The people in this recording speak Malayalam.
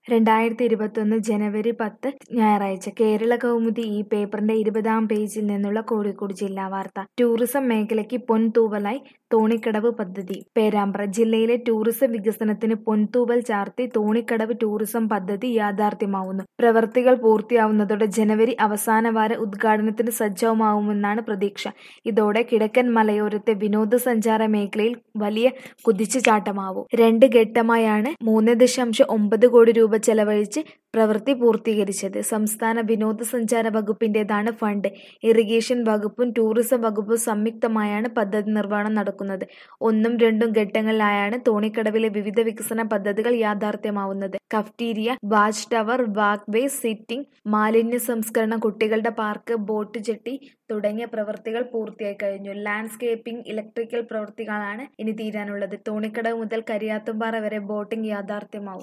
രണ്ടായിരത്തി ഇരുപത്തൊന്ന് ജനുവരി പത്ത് ഞായറാഴ്ച കേരള കൗമുദി ഈ പേപ്പറിന്റെ ഇരുപതാം പേജിൽ നിന്നുള്ള കോഴിക്കോട് ജില്ലാ വാർത്ത ടൂറിസം മേഖലയ്ക്ക് പൊൻതൂവലായി തോണിക്കടവ് പദ്ധതി പേരാമ്പ്ര ജില്ലയിലെ ടൂറിസം വികസനത്തിന് പൊൻതൂവൽ ചാർത്തി തോണിക്കടവ് ടൂറിസം പദ്ധതി യാഥാർത്ഥ്യമാവുന്നു പ്രവൃത്തികൾ പൂർത്തിയാവുന്നതോടെ ജനുവരി അവസാന വാര ഉദ്ഘാടനത്തിന് സജ്ജമാവുമെന്നാണ് പ്രതീക്ഷ ഇതോടെ കിഴക്കൻ മലയോരത്തെ വിനോദസഞ്ചാര മേഖലയിൽ വലിയ കുതിച്ചുചാട്ടമാവും രണ്ട് ഘട്ടമായാണ് മൂന്ന് ദശാംശം ഒമ്പത് കോടി രൂപ ചെലവഴിച്ച് പ്രവൃത്തി പൂർത്തീകരിച്ചത് സംസ്ഥാന വിനോദസഞ്ചാര വകുപ്പിന്റേതാണ് ഫണ്ട് ഇറിഗേഷൻ വകുപ്പും ടൂറിസം വകുപ്പും സംയുക്തമായാണ് പദ്ധതി നിർവഹണം നടക്കുന്നത് ഒന്നും രണ്ടും ഘട്ടങ്ങളിലായാണ് തോണിക്കടവിലെ വിവിധ വികസന പദ്ധതികൾ യാഥാർത്ഥ്യമാവുന്നത് cafeteria watch tower walkway sitting മാലിന്യ സംസ്കരണം കുട്ടികളുടെ പാർക്ക് ബോട്ട് ജെട്ടി തുടങ്ങിയ പ്രവൃത്തികൾ പൂർത്തിയായി കഴിഞ്ഞു ലാൻഡ്സ്കേപ്പിംഗ് ഇലക്ട്രിക്കൽ പ്രവൃത്തികളാണ് ഇനി തീരാനുള്ളത് തോണിക്കടവ് മുതൽ കരിയാത്തുംപാറ വരെ ബോട്ടിംഗ് യാഥാർത്ഥ്യമാവും